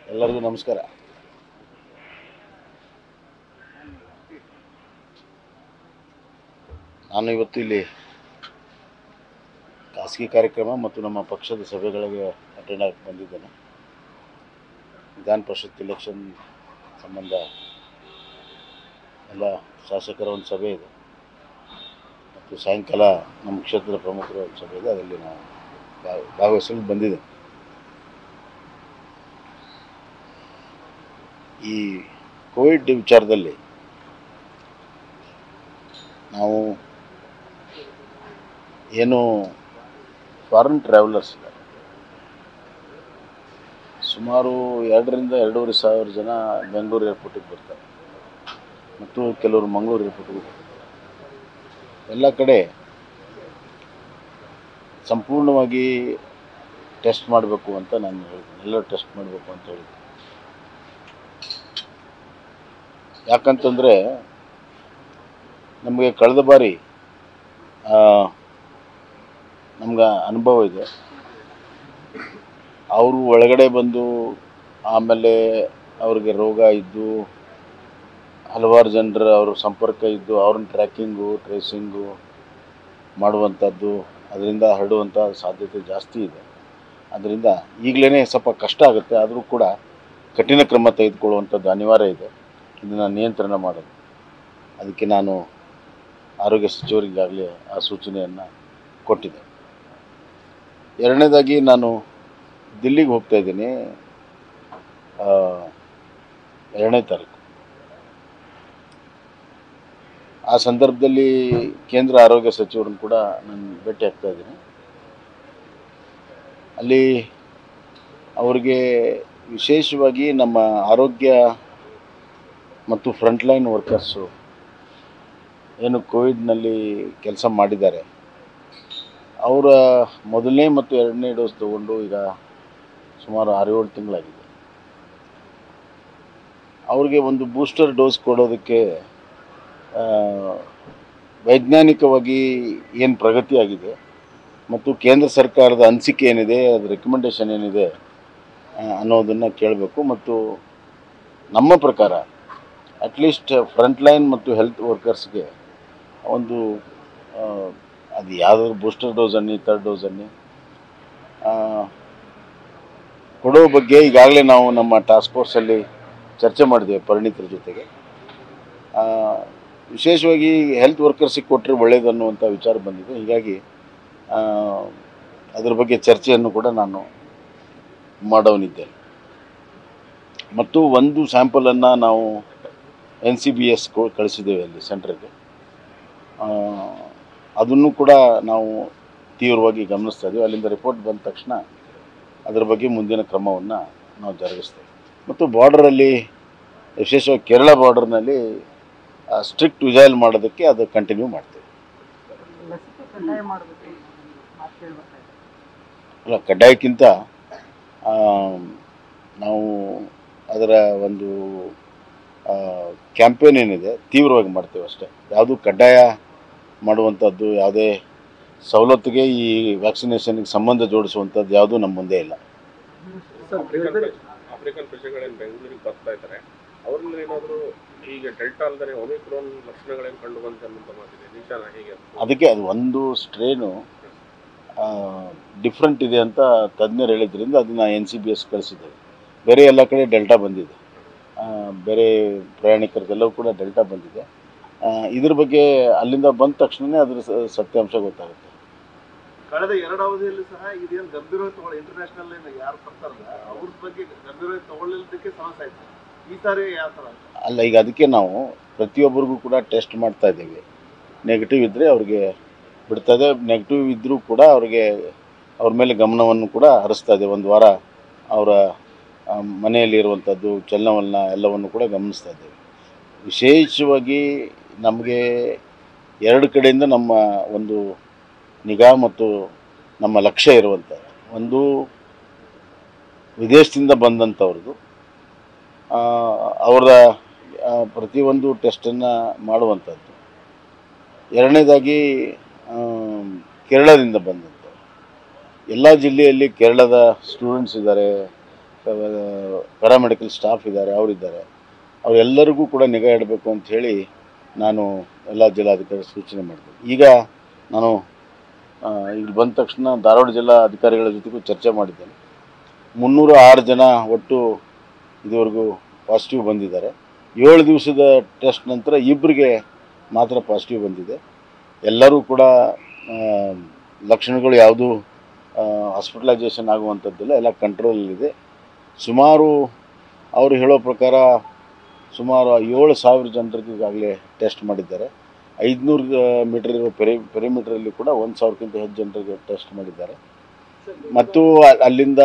ಎಲ್ಲರಿಗೂ ನಮಸ್ಕಾರ ನಾನು ಇವತ್ತು ಇಲ್ಲಿ ಖಾಸಗಿ ಕಾರ್ಯಕ್ರಮ ಮತ್ತು ನಮ್ಮ ಪಕ್ಷದ ಸಭೆಗಳಿಗೆ ಅಟೆಂಡ್ ಆಗಿ ಬಂದಿದ್ದೇನೆ ವಿಧಾನ ಪರಿಷತ್ ಇಲೆಕ್ಷನ್ ಸಂಬಂಧ ಎಲ್ಲ ಶಾಸಕರ ಒಂದು ಸಭೆ ಇದೆ ಮತ್ತು ಸಾಯಂಕಾಲ ನಮ್ಮ ಕ್ಷೇತ್ರದ ಪ್ರಮುಖರ ಒಂದು ಸಭೆ ಇದೆ ಅದರಲ್ಲಿ ನಾವು ಭಾಗ- ಭಾಗವಹಿಸಲು ಬಂದಿದ್ದೇನೆ ಈ ಕೋವಿಡ್ ವಿಚಾರದಲ್ಲಿ ನಾವು ಏನು ಫಾರಿನ್ ಟ್ರಾವೆಲರ್ಸ್ ಇದ್ದಾರೆ ಸುಮಾರು ಎರಡರಿಂದ ಎರಡೂವರೆ ಸಾವಿರ ಜನ ಬೆಂಗಳೂರು ಏರ್ಪೋರ್ಟಿಗೆ ಬರ್ತಾರೆ ಮತ್ತು ಕೆಲವರು ಮಂಗಳೂರು ಏರ್ಪೋರ್ಟಿಗೆ ಬರ್ತಾರೆ ಎಲ್ಲ ಕಡೆ ಸಂಪೂರ್ಣವಾಗಿ ಟೆಸ್ಟ್ ಮಾಡಬೇಕು ಅಂತ ನಾನು ಹೇಳಿದ್ದೀನಿ ಎಲ್ಲರೂ ಟೆಸ್ಟ್ ಮಾಡಬೇಕು ಅಂತ ಹೇಳಿದ್ದೆ ಯಾಕಂತಂದರೆ ನಮಗೆ ಕಳೆದ ಬಾರಿ ನಮ್ಗೆ ಅನುಭವ ಇದೆ ಅವರು ಒಳಗಡೆ ಬಂದು ಆಮೇಲೆ ಅವ್ರಿಗೆ ರೋಗ ಇದ್ದು ಹಲವಾರು ಜನರ ಅವ್ರ ಸಂಪರ್ಕ ಇದ್ದು ಅವ್ರನ್ನ ಟ್ರ್ಯಾಕಿಂಗು ಟ್ರೇಸಿಂಗು ಮಾಡುವಂಥದ್ದು ಅದರಿಂದ ಹರಡುವಂಥ ಸಾಧ್ಯತೆ ಜಾಸ್ತಿ ಇದೆ ಅದರಿಂದ ಈಗಲೇ ಸ್ವಲ್ಪ ಕಷ್ಟ ಆಗುತ್ತೆ ಆದರೂ ಕೂಡ ಕಠಿಣ ಕ್ರಮ ತೆಗೆದುಕೊಳ್ಳುವಂಥದ್ದು ಅನಿವಾರ್ಯ ಇದೆ ಇದನ್ನು ನಿಯಂತ್ರಣ ಮಾಡೋದು ಅದಕ್ಕೆ ನಾನು ಆರೋಗ್ಯ ಸಚಿವರಿಗಾಗಲೇ ಆ ಸೂಚನೆಯನ್ನು ಕೊಟ್ಟಿದ್ದೆ ಎರಡನೇದಾಗಿ ನಾನು ದಿಲ್ಲಿಗೆ ಹೋಗ್ತಾ ಇದ್ದೀನಿ ಆ, ಎರಡನೇ ತಾರೀಕು ಆ ಸಂದರ್ಭದಲ್ಲಿ ಕೇಂದ್ರ ಆರೋಗ್ಯ ಸಚಿವರನ್ನು ಕೂಡ ನಾನು ಭೇಟಿ ಆಗ್ತಾ ಇದ್ದೀನಿ ಅಲ್ಲಿ ಅವರಿಗೆ ವಿಶೇಷವಾಗಿ ನಮ್ಮ ಆರೋಗ್ಯ ಮತ್ತು ಫ್ರಂಟ್ಲೈನ್ ವರ್ಕರ್ಸು ಏನು ಕೋವಿಡ್ನಲ್ಲಿ ಕೆಲಸ ಮಾಡಿದ್ದಾರೆ ಅವರ ಮೊದಲನೇ ಮತ್ತು ಎರಡನೇ ಡೋಸ್ ತಗೊಂಡು ಈಗ ಸುಮಾರು ಆರು ಏಳು ತಿಂಗಳಾಗಿದೆ ಅವ್ರಿಗೆ ಒಂದು ಬೂಸ್ಟರ್ ಡೋಸ್ ಕೊಡೋದಕ್ಕೆ ಆ, ವೈಜ್ಞಾನಿಕವಾಗಿ ಏನು ಪ್ರಗತಿ ಆಗಿದೆ ಮತ್ತು ಕೇಂದ್ರ ಸರ್ಕಾರದ ಅನಿಸಿಕೆ ಏನಿದೆ ಅದು ರೆಕಮೆಂಡೇಶನ್ ಏನಿದೆ ಆ, ಅನ್ನೋದನ್ನು ಕೇಳಬೇಕು ಮತ್ತು ನಮ್ಮ ಪ್ರಕಾರ ಅಟ್ಲೀಸ್ಟ್ ಫ್ರಂಟ್ಲೈನ್ ಮತ್ತು ಹೆಲ್ತ್ ವರ್ಕರ್ಸ್ಗೆ ಒಂದು ಆ, ಅದು ಯಾವುದಾದ್ರು ಬೂಸ್ಟರ್ ಡೋಸ್ ಅನ್ನಿ ತರ್ಡ್ ಡೋಸ್ ಅನ್ನಿ ಆ, ಕೊಡೋ ಬಗ್ಗೆ ಈಗಾಗಲೇ ನಾವು ನಮ್ಮ ಟಾಸ್ಕ್ ಫೋರ್ಸಲ್ಲಿ ಚರ್ಚೆ ಮಾಡಿದ್ದೇವೆ ಪರಿಣಿತರ ಜೊತೆಗೆ ಆ, ವಿಶೇಷವಾಗಿ ಹೆಲ್ತ್ ವರ್ಕರ್ಸಿಗೆ ಕೊಟ್ಟರೆ ಒಳ್ಳೇದು ಅನ್ನುವಂಥ ವಿಚಾರ ಬಂದಿದೆ ಹೀಗಾಗಿ ಆ, ಅದ್ರ ಬಗ್ಗೆ ಚರ್ಚೆಯನ್ನು ಕೂಡ ನಾನು ಮಾಡೋನಿದ್ದೇನೆ ಮತ್ತು ಒಂದು ಸ್ಯಾಂಪಲನ್ನು ನಾವು ಎನ್ ಸಿ ಬಿ ಎಸ್ ಕಳಿಸಿದ್ದೇವೆ ಅಲ್ಲಿ ಸೆಂಟ್ರಿಗೆ ಅದನ್ನು ಕೂಡ ನಾವು ತೀವ್ರವಾಗಿ ಗಮನಿಸ್ತಾ ಇದ್ದೀವಿ ಅಲ್ಲಿಂದ ರಿಪೋರ್ಟ್ ಬಂದ ತಕ್ಷಣ ಅದರ ಬಗ್ಗೆ ಮುಂದಿನ ಕ್ರಮವನ್ನು ನಾವು ಜರುಗಿಸ್ತೇವೆ ಮತ್ತು ಬಾರ್ಡರಲ್ಲಿ ವಿಶೇಷವಾಗಿ ಕೇರಳ ಬಾರ್ಡರ್ನಲ್ಲಿ ಸ್ಟ್ರಿಕ್ಟ್ ವಿಜೈಲ್ ಮಾಡೋದಕ್ಕೆ ಅದು ಕಂಟಿನ್ಯೂ ಮಾಡ್ತೇವೆ ಲಸಿಕೆ ಕಡ್ಡಾಯ ಮಾಡಬೇಕು ಮಾತು ಕೇಳಿ ಬರ್ತಾ ಇದೆ ಅಲ್ಲ ಕಡ್ಡಾಯಕ್ಕಿಂತ ಆ, ನಾವು ಅದರ ಒಂದು ಕ್ಯಾಂಪೇನ್ ಏನಿದೆ ತೀವ್ರವಾಗಿ ಮಾಡ್ತೇವೆ ಅಷ್ಟೇ ಯಾವುದು ಕಡ್ಡಾಯ ಮಾಡುವಂಥದ್ದು ಯಾವುದೇ ಸವಲತ್ತಿಗೆ ಈ ವ್ಯಾಕ್ಸಿನೇಷನ್ಗೆ ಸಂಬಂಧ ಜೋಡಿಸುವಂಥದ್ದು ಯಾವುದೂ ನಮ್ಮ ಮುಂದೆ ಇಲ್ಲ ಆಫ್ರಿಕನ್ ಆಫ್ರಿಕನ್ ಪ್ರಜೆಗಳೇನು ಬೆಂಗಳೂರಿಗೆ ಬರ್ತಾ ಇದ್ದಾರೆ ಅವ್ರಲ್ಲಿ ಏನಾದರೂ ಈಗ ಡೆಲ್ಟಾ ಅಲ್ಲದೆ ಒಮಿಕ್ರೋನ್ ಲಕ್ಷಣಗಳೇನು ಕಂಡು ಬಂತೆ ಅನ್ನುವಂಥ ಮಾತಿದೆ ನಿಜಾನ ಹೇಗೆ ಅಂತ? ಅದಕ್ಕೆ ಅದು ಒಂದು ಸ್ಟ್ರೇನು ಡಿಫ್ರೆಂಟ್ ಇದೆ ಅಂತ ತಜ್ಞರು ಹೇಳಿದ್ರಿಂದ ಅದನ್ನು ಎನ್ ಸಿ ಬಿ ಎಸ್ ಕಳಿಸಿದ್ದೇವೆ ಬೇರೆ ಎಲ್ಲ ಕಡೆ ಡೆಲ್ಟಾ ಬಂದಿದೆ ಆ, ಬೇರೆ ಪ್ರಯಾಣಿಕರಿಗೆಲ್ಲವೂ ಕೂಡ ಡೆಲ್ಟಾ ಬಂದಿದೆ ಆ, ಇದ್ರ ಬಗ್ಗೆ ಅಲ್ಲಿಂದ ಬಂದ ತಕ್ಷಣವೇ ಅದ್ರ ಸ- ಸತ್ಯಾಂಶ ಗೊತ್ತಾಗುತ್ತೆ ಕಳೆದ ಎರಡು ಅವಧಿಯಲ್ಲಿ ಸಹ ಇದೇನು ಗಂಭೀರವಾಗಿ ತಗೊಳ್ಳಿ ಇಂಟರ್ನ್ಯಾಷನಲ್ ಯಾರು ಬರ್ತಾರಲ್ಲ ಅವ್ರ ಬಗ್ಗೆ ಗಂಭೀರವಾಗಿ ತಗೊಳ್ಳಿದ್ದಕ್ಕೆ ಸಮಸ್ಯೆ ಆಯ್ತು ಈ ಸಾರಿ ಯಾವ ಥರ ಅಲ್ಲ ಈಗ ಅದಕ್ಕೆ ನಾವು ಪ್ರತಿಯೊಬ್ಬರಿಗೂ ಕೂಡ ಟೆಸ್ಟ್ ಮಾಡ್ತಾ ಇದ್ದೀವಿ ನೆಗೆಟಿವ್ ಇದ್ದರೆ ಅವ್ರಿಗೆ ಬಿಡ್ತಾ ಇದೆ ನೆಗೆಟಿವ್ ಇದ್ದರೂ ಕೂಡ ಅವ್ರಿಗೆ ಅವ್ರ ಮೇಲೆ ಗಮನವನ್ನು ಕೂಡ ಹರಿಸ್ತಾ ಇದೆ ಒಂದು ವಾರ ಅವರ ಆ, ಮನೆಯಲ್ಲಿ ಇರುವಂಥದ್ದು ಚಲನವಲನ ಎಲ್ಲವನ್ನು ಕೂಡ ಗಮನಿಸ್ತಾ ಇದ್ದೇವೆ ವಿಶೇಷವಾಗಿ ನಮಗೆ ಎರಡು ಕಡೆಯಿಂದ ನಮ್ಮ ಒಂದು ನಿಗಾ ಮತ್ತು ನಮ್ಮ ಲಕ್ಷ್ಯ ಇರುವಂಥದ್ದು ಒಂದು ವಿದೇಶದಿಂದ ಬಂದಂಥವ್ರದ್ದು ಆ, ಅವರ ಆ, ಪ್ರತಿಯೊಂದು ಟೆಸ್ಟನ್ನು ಮಾಡುವಂಥದ್ದು ಎರಡನೇದಾಗಿ ಆಮ್, ಕೇರಳದಿಂದ ಬಂದಂಥವ್ರು ಎಲ್ಲ ಜಿಲ್ಲೆಯಲ್ಲಿ ಕೇರಳದ ಸ್ಟೂಡೆಂಟ್ಸ್ ಇದ್ದಾರೆ ಪ್ಯಾರಾಮೆಡಿಕಲ್ ಸ್ಟಾಫ್ ಇದ್ದಾರೆ ಅವರಿದ್ದಾರೆ ಅವರೆಲ್ಲರಿಗೂ ಕೂಡ ನಿಗಾ ಇಡಬೇಕು ಅಂತ ಹೇಳಿ ನಾನು ಎಲ್ಲ ಜಿಲ್ಲಾಧಿಕಾರಿ ಸೂಚನೆ ಮಾಡಿದೆ ಈಗ ನಾನು ಆ, ಇಲ್ಲಿ ಬಂದ ತಕ್ಷಣ ಧಾರವಾಡ ಜಿಲ್ಲಾ ಅಧಿಕಾರಿಗಳ ಜೊತೆಗೂ ಚರ್ಚೆ ಮಾಡಿದ್ದೇನೆ ಮುನ್ನೂರ ಆರು ಜನ ಒಟ್ಟು ಇದುವರೆಗೂ ಪಾಸಿಟಿವ್ ಬಂದಿದ್ದಾರೆ ಏಳು ದಿವಸದ ಟೆಸ್ಟ್ ನಂತರ ಇಬ್ಬರಿಗೆ ಮಾತ್ರ ಪಾಸಿಟಿವ್ ಬಂದಿದೆ ಎಲ್ಲರೂ ಕೂಡ ಆ, ಲಕ್ಷಣಗಳು ಯಾವುದೂ ಹಾಸ್ಪಿಟಲೈಸೇಷನ್ ಆಗುವಂಥದ್ದಿಲ್ಲ ಎಲ್ಲ ಕಂಟ್ರೋಲಲ್ಲಿದೆ ಸುಮಾರು ಅವರು ಹೇಳೋ ಪ್ರಕಾರ ಸುಮಾರು ಏಳು ಸಾವಿರ ಜನರಿಗೆ ಈಗಾಗಲೇ ಟೆಸ್ಟ್ ಮಾಡಿದ್ದಾರೆ ಐದುನೂರು ಮೀಟರ್ ಇರೋ ಪೆರಿ ಪೆರಿಮೀಟ್ರಲ್ಲಿ ಕೂಡ ಒಂದು ಸಾವಿರಕ್ಕಿಂತ ಹೆಚ್ಚು ಜನರಿಗೆ ಟೆಸ್ಟ್ ಮಾಡಿದ್ದಾರೆ ಮತ್ತು ಅ- ಅಲ್ಲಿಂದ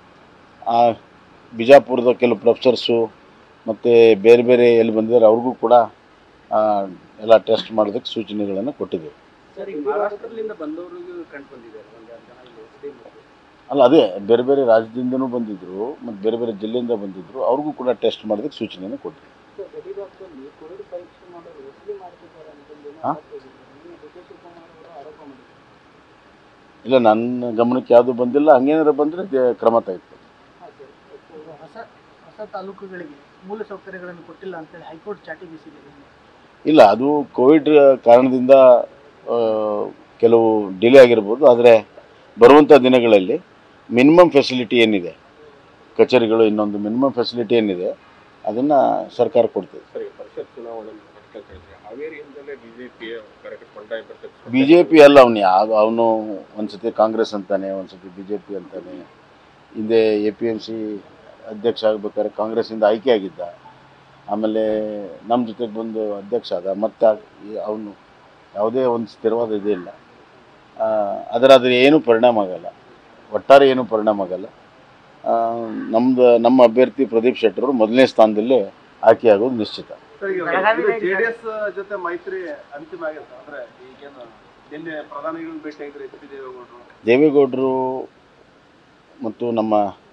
ಆ, ಬಿಜಾಪುರದ ಕೆಲವು ಪ್ರೊಫೆಸರ್ಸು ಮತ್ತು ಬೇರೆ ಬೇರೆ ಎಲ್ಲಿ ಬಂದಿದ್ದಾರೆ ಅವ್ರಿಗೂ ಕೂಡ ಆ, ಎಲ್ಲ ಟೆಸ್ಟ್ ಮಾಡೋದಕ್ಕೆ ಸೂಚನೆಗಳನ್ನು ಕೊಟ್ಟಿದ್ದೇವೆ ಸರ್ ಈಗ ಮಹಾರಾಷ್ಟ್ರದಿಂದ ಬಂದವರಿಗೂ ಕಂಡು ಬಂದಿದ್ದಾರೆ ಒಂದೆರಡು ಜನ ಇಲ್ಲಿ ಎಸ್ ಡಿ ಮತ್ತು ಅಲ್ಲ ಅದೇ ಬೇರೆ ಬೇರೆ ರಾಜ್ಯದಿಂದನೂ ಬಂದಿದ್ದರು ಮತ್ತು ಬೇರೆ ಬೇರೆ ಜಿಲ್ಲೆಯಿಂದ ಬಂದಿದ್ದರು ಅವ್ರಿಗೂ ಕೂಡ ಟೆಸ್ಟ್ ಮಾಡೋದಕ್ಕೆ ಸೂಚನೆಯನ್ನು ಕೊಟ್ಟಿದ್ದೆ ಗಡಿಭಾಗದಲ್ಲಿ ಕೋವಿಡ್ ಪರೀಕ್ಷೆ ಮಾಡೋರು ವಸೂಲಿ ಮಾಡ್ತಿದ್ದಾರೆ ಅಂತಂದು ಹಾ? ಡಿ ಕೆ ಶಿವಕುಮಾರ್ ಅವರು ಆರೋಪ ಮಾಡಿದ್ದಾರೆ ಇಲ್ಲ ನನ್ನ ಗಮನಕ್ಕೆ ಯಾವುದು ಬಂದಿಲ್ಲ ಹಂಗೇನಾದ್ರು ಬಂದರೆ ಕ್ರಮ ತೆಗೆದುಕೊಳ್ಳಿ ಹಾಂ ಸರ್ ಹೊಸ ಹೊಸ ತಾಲೂಕುಗಳಿಗೆ ಮೂಲ ಸೌಕರ್ಯಗಳನ್ನು ಕೊಟ್ಟಿಲ್ಲ ಅಂತೇಳಿ ಹೈಕೋರ್ಟ್ ಚಾಟಿ ಬೀಸಿದೆ ಇಲ್ಲ ಅದು ಕೋವಿಡ್ ಕಾರಣದಿಂದ ಆ, ಕೆಲವು ಡಿಲೇ ಆಗಿರ್ಬೋದು ಆದರೆ ಬರುವಂಥ ದಿನಗಳಲ್ಲಿ ಮಿನಿಮಮ್ ಫೆಸಿಲಿಟಿ ಏನಿದೆ ಕಚೇರಿಗಳು ಇನ್ನೊಂದು ಮಿನಿಮಮ್ ಫೆಸಿಲಿಟಿ ಏನಿದೆ ಅದನ್ನು ಸರ್ಕಾರ ಕೊಡ್ತದೆ ಸರಿ ಪರಿಷತ್ ಚುನಾವಣೆ ಅಂತ ಹೇಳಿದ್ರೆ ಹಾವೇರಿಯಿಂದಲೇ ಬಿಜೆಪಿಯ ಕಾರ್ಯಕರ್ತ ಬಂಡಾಯ ಬರ್ತದೆ ಬಿ ಜೆ ಪಿ ಅಲ್ಲ ಅವನು ಯಾವ ಅವನು ಒಂದು ಸತಿ ಕಾಂಗ್ರೆಸ್ ಅಂತಾನೆ ಒಂದು ಸತಿ ಬಿ ಜೆ ಪಿ ಅಂತಾನೆ ಹಿಂದೆ ಎ ಪಿ ಎಮ್ ಸಿ ಅಧ್ಯಕ್ಷ ಆಗ್ಬೇಕಾದ್ರೆ ಕಾಂಗ್ರೆಸ್ಸಿಂದ ಆಯ್ಕೆ ಆಗಿದ್ದ ಆಮೇಲೆ ನಮ್ಮ ಜೊತೆಗೆ ಬಂದು ಅಧ್ಯಕ್ಷ ಆದ ಮತ್ತೆ ಅವನು ಯಾವುದೇ ಒಂದು ಸ್ಥಿರವಾದ ಇದೇ ಇಲ್ಲ ಆ, ಅದರ ಅದ್ರ ಏನೂ ಪರಿಣಾಮ ಆಗಲ್ಲ ಒಟ್ಟಾರೆ ಏನೂ ಪರಿಣಾಮ ಆಗಲ್ಲ ಆ, ನಮ್ದು ನಮ್ಮ ಅಭ್ಯರ್ಥಿ ಪ್ರದೀಪ್ ಶೆಟ್ಟರು ಮೊದಲನೇ ಸ್ಥಾನದಲ್ಲೇ ಆಯ್ಕೆಯಾಗೋದು ನಿಶ್ಚಿತ ಸರ್ ಈಗ ಬೆಳಗಾವಿಗೆ ಜೆ ಡಿ ಎಸ್ ಜೊತೆ ಮೈತ್ರಿ ಅಂತಿಮ ಆಗಿರುತ್ತೆ ಅಂದ್ರೆ ಈಗೇನು ನಿನ್ನೆ ಪ್ರಧಾನಿಗಳನ್ನ ಭೇಟಿ ಆಗಿದ್ರು ಎಚ್ ಡಿ ದೇವೇಗೌಡರು ದೇವೇಗೌಡರು ಮತ್ತು ನಮ್ಮ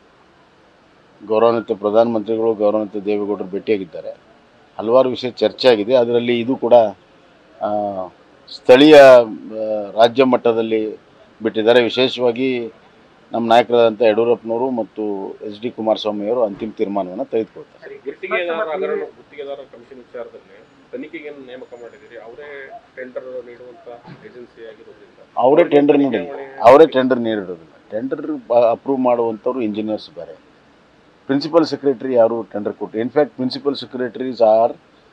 ಗೌರವಾನ್ವಿತ ಪ್ರಧಾನಮಂತ್ರಿಗಳು ಗೌರವಾನ್ವಿತ ದೇವೇಗೌಡರು ಭೇಟಿಯಾಗಿದ್ದಾರೆ ಹಲವಾರು ವಿಷಯ ಚರ್ಚೆ ಆಗಿದೆ ಅದರಲ್ಲಿ ಇದು ಕೂಡ ಆ, ಸ್ಥಳೀಯ ಆ, ರಾಜ್ಯ ಮಟ್ಟದಲ್ಲಿ ಬಿಟ್ಟಿದ್ದಾರೆ ವಿಶೇಷವಾಗಿ ನಮ್ಮ ನಾಯಕರಾದಂಥ ಯಡಿಯೂರಪ್ಪನವರು ಮತ್ತು ಎಚ್ ಡಿ ಕುಮಾರಸ್ವಾಮಿಯವರು ಅಂತಿಮ ತೀರ್ಮಾನವನ್ನು ತೆಗೆದುಕೊಳ್ತಾರೆ ಗುತ್ತಿಗೆದಾರ ಹಗರಣ ಗುತ್ತಿಗೆದಾರ ಕಮಿಷನ್ ವಿಚಾರದಲ್ಲಿ ತನಿಖೆಗೆ ನೇಮಕ ಮಾಡಿದ್ದೀರಿ ಅವರೇ ಟೆಂಡರ್ ನೀಡುವಂತ ಏಜೆನ್ಸಿ ಆಗಿರೋದ್ರಿಂದ ಅವರೇ ಟೆಂಡರ್ ನೀಡಿಲ್ಲ ಅವರೇ ಟೆಂಡರ್ ನೀಡಿರೋದಿಲ್ಲ ಟೆಂಡರ್ ಅಪ್ರೂವ್ ಮಾಡುವಂಥವ್ರು ಇಂಜಿನಿಯರ್ಸ್ ಬೇರೆ ಪ್ರಿನ್ಸಿಪಲ್ ಸೆಕ್ರೆಟರಿ ಯಾರು ಟೆಂಡರ್ ಕೊಟ್ಟು ಇನ್ಫ್ಯಾಕ್ಟ್ ಪ್ರಿನ್ಸಿಪಲ್ ಸೆಕ್ರೆಟರೀಸ್ ಆರ್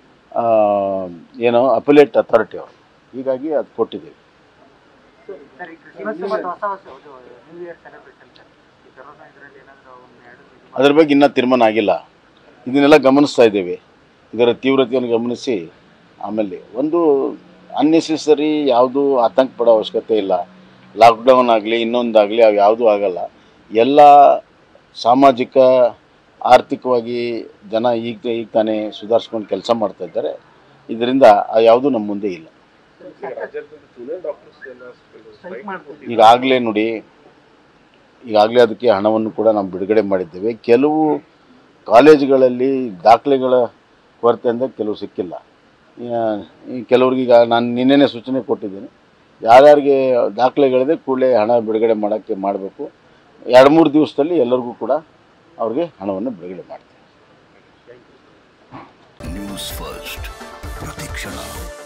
ಏನೋ ಅಪಲೇಟ್ ಅಥಾರಿಟಿ ಅವರು ಹೀಗಾಗಿ ಅದು ಕೊಟ್ಟಿದ್ದೀವಿ ಸರ್ ಈ ಕ್ರಿಸ್ಮಸ್ ಮತ್ತು ಹೊಸ ವರ್ಷ ನ್ಯೂ ಇಯರ್ ಸೆಲೆಬ್ರೇಷನ್ ಸರ್ ಈ ಕರೋನಾ ಇದರಲ್ಲಿ ಏನಾದರೂ ಒಂದು ಎರಡು ಇದು ಅದ್ರ ಬಗ್ಗೆ ಇನ್ನೂ ತೀರ್ಮಾನ ಆಗಿಲ್ಲ ಇದನ್ನೆಲ್ಲ ಗಮನಿಸ್ತಾ ಇದ್ದೇವೆ ಇದರ ತೀವ್ರತೆಯನ್ನು ಗಮನಿಸಿ ಆಮೇಲೆ ಒಂದು ಅನ್ನೆಸೆಸರಿ ಯಾವುದು ಆತಂಕ ಪಡೋ ಅವಶ್ಯಕತೆ ಇಲ್ಲ ಲಾಕ್ಡೌನ್ ಆಗಲಿ ಇನ್ನೊಂದಾಗಲಿ ಅವು ಯಾವುದೂ ಆಗಲ್ಲ ಎಲ್ಲ ಸಾಮಾಜಿಕ ಆರ್ಥಿಕವಾಗಿ ಜನ ಈಗ ಈಗ ತಾನೇ ಸುಧಾರಿಸ್ಕೊಂಡು ಕೆಲಸ ಮಾಡ್ತಾ ಇದ್ದಾರೆ ಇದರಿಂದ ಆ ಯಾವುದೂ ನಮ್ಮ ಮುಂದೆ ಇಲ್ಲ ಈಗ ರಾಜ್ಯಾದ್ಯಂತ ಜೂನಿಯರ್ ಡಾಕ್ಟರ್ಸ್ ಎಲ್ಲ ಸ್ಟ್ರೈಕ್ ಮಾಡ್ತಿದ್ದೀವಿ ಈಗಾಗಲೇ ನೋಡಿ ಈಗಾಗಲೇ ಅದಕ್ಕೆ ಹಣವನ್ನು ಕೂಡ ನಾವು ಬಿಡುಗಡೆ ಮಾಡಿದ್ದೇವೆ ಕೆಲವು ಕಾಲೇಜುಗಳಲ್ಲಿ ದಾಖಲೆಗಳ ಕೊರತೆಯಿಂದ ಕೆಲವು ಸಿಕ್ಕಿಲ್ಲ ಆ, ಈ ಕೆಲವ್ರಿಗೆ ಈಗ ನಾನು ನಿನ್ನೆನೇ ಸೂಚನೆ ಕೊಟ್ಟಿದ್ದೀನಿ ಯಾರ್ಯಾರಿಗೆ ದಾಖಲೆಗಳಿದೆ ಕೂಡಲೇ ಹಣ ಬಿಡುಗಡೆ ಮಾಡೋಕ್ಕೆ ಮಾಡಬೇಕು ಎರಡು ಮೂರು ದಿವಸದಲ್ಲಿ ಎಲ್ಲರಿಗೂ ಕೂಡ ಅವ್ರಿಗೆ ಹಣವನ್ನು ಬಿಡುಗಡೆ ಮಾಡ್ತೀವಿ ನ್ಯೂಸ್ ಫಸ್ಟ್ ಪ್ರತಿಕ್ಷಣ